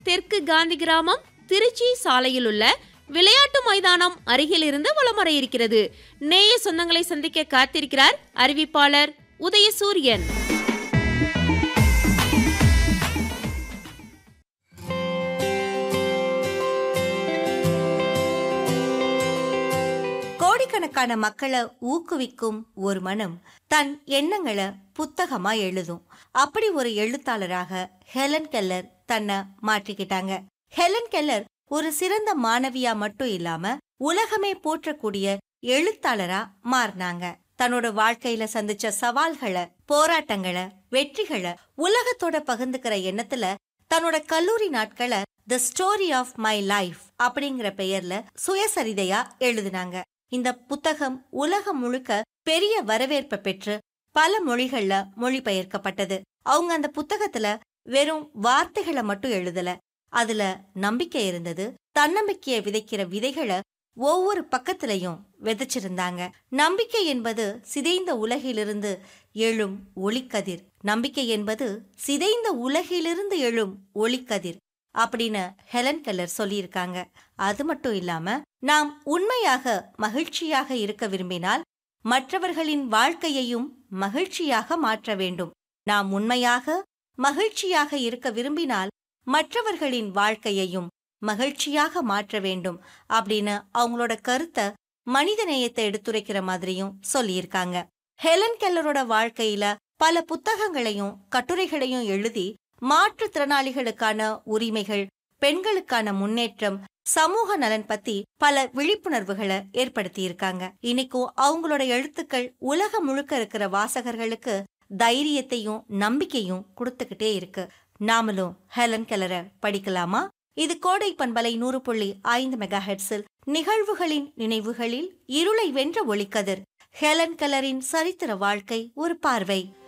தெற்கு காந்தி கிராமம் திருச்சி சாலையில் உள்ள விளையாட்டு மைதானம் அருகில் இருந்து வலம் வர இருக்கிறது நேய சொந்தங்களை சந்திக்க காத்திருக்கிறார் அறிவிப்பாளர் உதயசூரியன் கோடிக்கணக்கான மக்களை ஊக்குவிக்கும் ஒரு மனம் தன் எண்ணங்களை புத்தகமா எழுதும் அப்படி ஒரு எழுத்தாளராக ஹெலன் கெல்லர் தன்னை மாற்றிக்கிட்டாங்க ஹெலன் கெல்லர் ஒரு சிறந்த மாணவியா மட்டும் இல்லாம உலகமே போற்றக்கூடிய எழுத்தாளரா மாறினாங்க தன்னோட வாழ்க்கையில சந்திச்ச சவால்களை போராட்டங்களை வெற்றிகளை உலகத்தோட பகிர்ந்துக்கிற எண்ணத்துல தன்னோட கல்லூரி நாட்களை the story of my life அப்படிங்கிற பெயர்ல சுயசரிதையா எழுதினாங்க இந்த புத்தகம் உலகம் முழுக்க பெரிய வரவேற்பை பெற்று பல மொழிகள்ல மொழிபெயர்க்கப்பட்டது அவங்க அந்த புத்தகத்துல வெறும் வார்த்தைகளை மட்டும் எழுதல அதுல நம்பிக்கை இருந்தது தன்னம்பிக்கையை விதைக்கிற விதைகளை ஒவ்வொரு பக்கத்திலையும் விதைச்சிருந்தாங்க நம்பிக்கை என்பது சிதைந்த உலகிலிருந்து எழும் ஒளிக்கதிர் நம்பிக்கை என்பது சிதைந்த உலகிலிருந்து எழும் ஒளிக்கதிர் அப்படின்னு ஹெலன் கெல்லர் சொல்லியிருக்காங்க அது மட்டும் இல்லாம நாம் உண்மையாக மகிழ்ச்சியாக இருக்க விரும்பினால் மற்றவர்களின் வாழ்க்கையையும் மகிழ்ச்சியாக மாற்ற வேண்டும் நாம் உண்மையாக மகிழ்ச்சியாக இருக்க விரும்பினால் மற்றவர்களின் வாழ்க்கையையும் மகிழ்ச்சியாக மாற்ற வேண்டும் அப்படின்னு அவங்களோட கருத்தை மனித நேயத்தை எடுத்துரைக்கிற மாதிரியும் சொல்லியிருக்காங்க ஹெலன் கெல்லரோட வாழ்க்கையில பல புத்தகங்களையும் கட்டுரைகளையும் எழுதி மாற்றுத்திறனாளிகளுக்கான உரிமைகள் பெண்களுக்கான முன்னேற்றம் சமூக நலன் பத்தி பல விழிப்புணர்வுகளை ஏற்படுத்தியிருக்காங்க இன்னைக்கும் அவங்களோட எழுத்துக்கள் உலகம் முழுக்க இருக்கிற வாசகர்களுக்கு தைரியத்தையும் நம்பிக்கையும் கொடுத்துக்கிட்டே இருக்கு நாமளும் ஹெலன் கெல்லரை படிக்கலாமா இது கோடை பண்பலை நூறு புள்ளி ஐந்து மெகா ஹெட்ஸில் நிகழ்வுகளின் நினைவுகளில் இருளை வென்ற ஒளிக்கதிர் ஹெலன் கெல்லரின் சரித்திர வாழ்க்கை ஒரு பார்வை